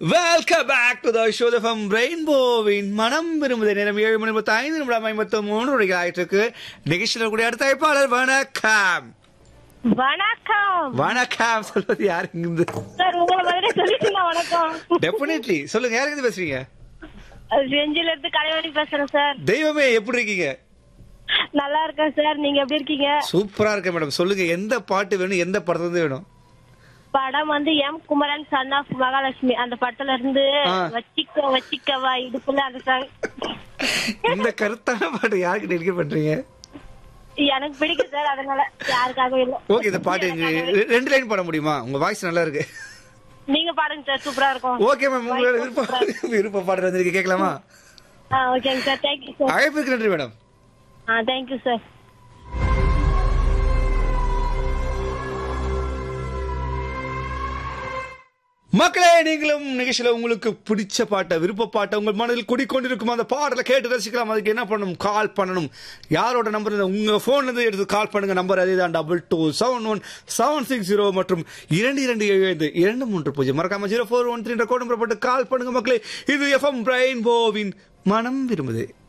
Welcome back to the show from ரெயின்போவின் மனம் விரும்புத நேரம் ஏழு மணி முப்பத்தி ஐந்து நிமிடம் ஐம்பத்தி மூணு மணிக்கு ஆயிட்டு இருக்கு நிகழ்ச்சியில் கூடிய அடுத்த அழைப்பாளர் வணக்கம் வணக்கம் வணக்கம் சொல்வது யாரு இருந்து சார் உங்களை மாதிரி சொல்லிட்டீங்க வணக்கம் டெஃபினெட்லி சொல்லுங்க யாரு இருந்து பேசுறீங்க செஞ்சில இருந்து கலைவாணி பேசுறேன் சார் தெய்வமே எப்படி இருக்கீங்க நல்லா இருக்கேன் சார் நீங்க எப்படி இருக்கீங்க சூப்பரா இருக்கேன் மேடம் சொல்லுங்க எந்த பாட்டு வேணும் எந்த படத்துல இருந்து வேணும் படம் வந்து M Kumaran son of Mahalakshmi அந்த படத்துல இருந்து ஆ. வச்சிக்க வச்சிக்கவா இடுப்புல அந்த சாங் இந்த கருத்தான பாட்டு யாருக்கு டெடிகேட் பண்றீங்க எனக்கு பிடிக்கும் சார் அதனால யாருக்காகவும் இல்ல ஓகே இந்த பாட்டு எங்க- ரெண்டு லைன் பாட முடியுமா உங்க வாய்ஸ் நல்லா இருக்கு நீங்க பாடுங்க சார் சூப்பரா இருக்கும் ஓகே மேம் உங்களோட விருப்ப விருப்ப பாட்டு வந்திருக்கு கேட்கலாமா ஆ ஓகேங்க சார் தேங்க்யூ சார் அழைப்புக்கு நன்றி மேடம் ஆ தேங்க்யூ சார் மக்களே நீங்களும் நிகழ்ச்சியில உங்களுக்கு பிடிச்ச பாட்டை விருப்ப பாட்டை உங்கள் மனதில் குடிக்கொண்டிருக்கும் அந்த பாடலை கேட்டு ரசிக்கலாம் அதுக்கு என்ன பண்ணணும் கால் பண்ணணும் யாரோட நம்பர் உங்க போன்ல இருந்து எடுத்து கால் பண்ணுங்க நம்பர் அதே தான் double two seven one seven six zero மற்றும் இரண்டு இரண்டு ஏழு ஐந்து இரண்டு மூன்று பூஜ்ஜியம் மறக்காம zero four one three code number போட்டு கால் பண்ணுங்க மக்களே இது எஃப்எம் பிரைன் போவின் மனம் விரும்புது